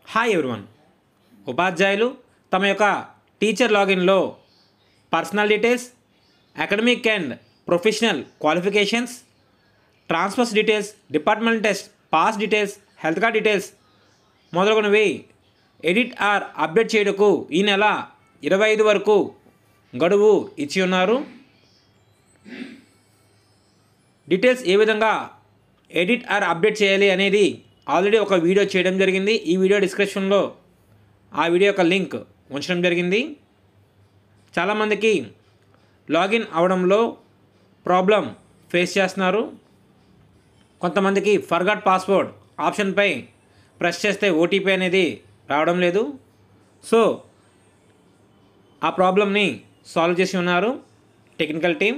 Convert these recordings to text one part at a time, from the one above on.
hi everyone ఉపాధ్యాయులు తమ యొక్క టీచర్ లాగిన్లో personal details academic and professional qualifications transfers details department test pass details health card details మొదలగునవి edit or update చేయటకు ఈ నెల ఇరవై ఐదు వరకు గడువు ఇచ్చి ఉన్నారు డీటెయిల్స్ ఏ విధంగా ఎడిట్ ఆర్ అప్డేట్ చేయాలి అనేది ఆల్రెడీ ఒక వీడియో చేయడం జరిగింది ఈ వీడియో డిస్క్రిప్షన్లో ఆ వీడియో యొక్క లింక్ ఉంచడం జరిగింది చాలామందికి లాగిన్ అవడంలో ప్రాబ్లం ఫేస్ చేస్తున్నారు కొంతమందికి ఫర్గాట్ పాస్వర్డ్ ఆప్షన్పై ప్రెస్ చేస్తే ఓటీపీ అనేది రావడం లేదు సో ఆ ప్రాబ్లమ్ని సాల్వ్ చేసి ఉన్నారు టెక్నికల్ టీం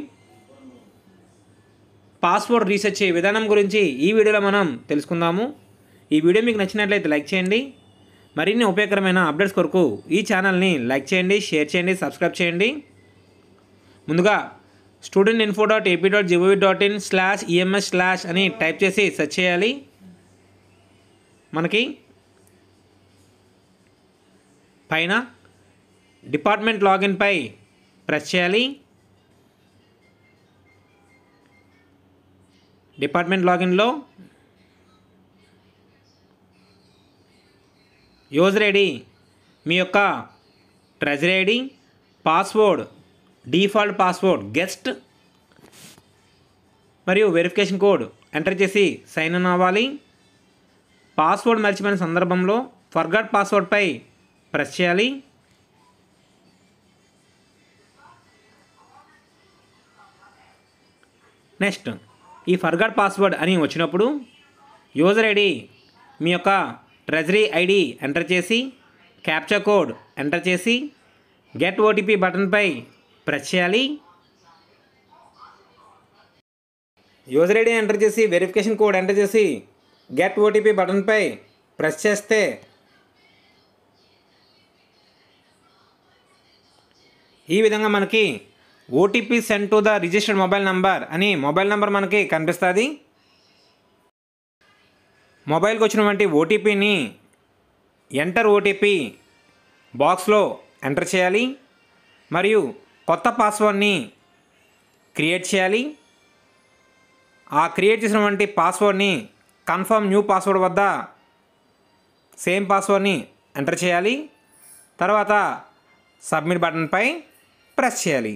పాస్వర్డ్ రీసెర్చ్ చేయ విధానం గురించి ఈ వీడియోలో మనం తెలుసుకుందాము ఈ వీడియో మీకు నచ్చినట్లయితే లైక్ చేయండి మరిన్ని ఉపయోగకరమైన అప్డేట్స్ కొరకు ఈ ఛానల్ని లైక్ చేయండి షేర్ చేయండి సబ్స్క్రైబ్ చేయండి ముందుగా student info dot AP dot GOV dot in slash EMS slash అని టైప్ చేసి సెర్చ్ చేయాలి మనకి పైన డిపార్ట్మెంట్ లాగిన్పై ప్రెస్ చేయాలి డిపార్ట్మెంట్ లాగిన్లో యూజర్ ఐడి మీ యొక్క treasury ID password default password guest మరియు వెరిఫికేషన్ కోడ్ ఎంటర్ చేసి సైన్ ఇన్ అవ్వాలి పాస్వర్డ్ మర్చిపోయిన సందర్భంలో ఫర్గాట్ పాస్వర్డ్పై ప్రెస్ చేయాలి నెక్స్ట్ ఈ ఫర్గాట్ పాస్వర్డ్ అని వచ్చినప్పుడు యూజర్ ఐడి మీ యొక్క ట్రెజరీ ఐడి ఎంటర్ చేసి క్యాప్చా కోడ్ ఎంటర్ చేసి గెట్ ఓటీపీ బటన్పై ప్రెస్ చేయాలి యూజర్ ఐడి ఎంటర్ చేసి వెరిఫికేషన్ కోడ్ ఎంటర్ చేసి గెట్ ఓటీపీ బటన్పై ప్రెస్ చేస్తే ఈ విధంగా మనకి OTP send to the registered mobile number అని మొబైల్ నంబర్ మనకి కనిపిస్తుంది మొబైల్కి వచ్చినటువంటి ఓటీపీని ఎంటర్ ఓటీపీ బాక్స్లో ఎంటర్ చేయాలి మరియు కొత్త పాస్వర్డ్ని క్రియేట్ చేయాలి ఆ క్రియేట్ చేసినటువంటి పాస్వర్డ్ని కన్ఫర్మ్ న్యూ పాస్వర్డ్ వద్ద సేమ్ పాస్వర్డ్ని ఎంటర్ చేయాలి తర్వాత సబ్మిట్ బటన్పై ప్రెస్ చేయాలి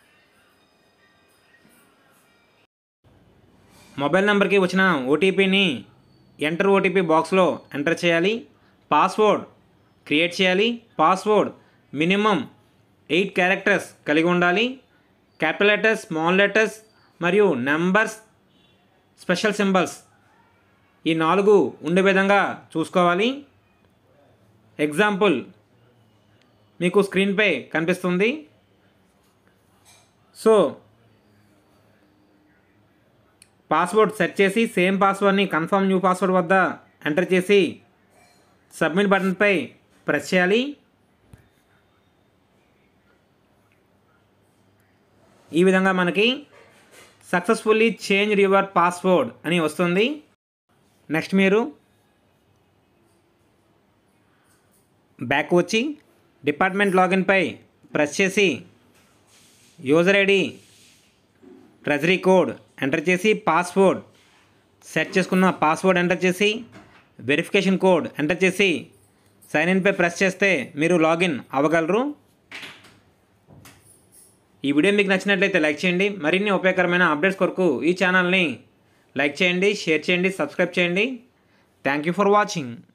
మొబైల్ నెంబర్కి వచ్చిన ఓటీపీని ఎంటర్ ఓటీపీ బాక్స్లో ఎంటర్ చేయాలి పాస్వర్డ్ క్రియేట్ చేయాలి పాస్వర్డ్ మినిమం ఎయిట్ క్యారెక్టర్స్ కలిగి ఉండాలి క్యాపిటల్ లెటర్స్ స్మాల్ లెటర్స్ మరియు నెంబర్స్ స్పెషల్ సింబల్స్ ఈ నాలుగు ఉండే విధంగా చూసుకోవాలి ఎగ్జాంపుల్ మీకు స్క్రీన్పై కనిపిస్తుంది సో పాస్వర్డ్ సెట్ చేసి సేమ్ పాస్వర్డ్ని కన్ఫర్మ్ న్యూ పాస్వర్డ్ వద్ద ఎంటర్ చేసి సబ్మిట్ బటన్పై ప్రెస్ చేయాలి ఈ విధంగా మనకి సక్సెస్ఫుల్లీ చేంజ్ యువర్ పాస్వర్డ్ అని వస్తుంది నెక్స్ట్ మీరు బ్యాక్ వచ్చి డిపార్ట్మెంట్ లాగిన్పై ప్రెస్ చేసి user ID treasury code enter చేసి పాస్వర్డ్ సెట్ చేసుకున్న పాస్వర్డ్ ఎంటర్ చేసి వెరిఫికేషన్ కోడ్ ఎంటర్ చేసి సైన్ ఇన్పై ప్రెస్ చేస్తే మీరు లాగిన్ అవ్వగలరు ఈ వీడియో మీకు నచ్చినట్లయితే లైక్ చేయండి మరిన్ని ఉపయోగకరమైన అప్డేట్స్ కొరకు ఈ ఛానల్ని లైక్ చేయండి షేర్ చేయండి సబ్స్క్రైబ్ చేయండి థ్యాంక్ యూ ఫర్ వాచింగ్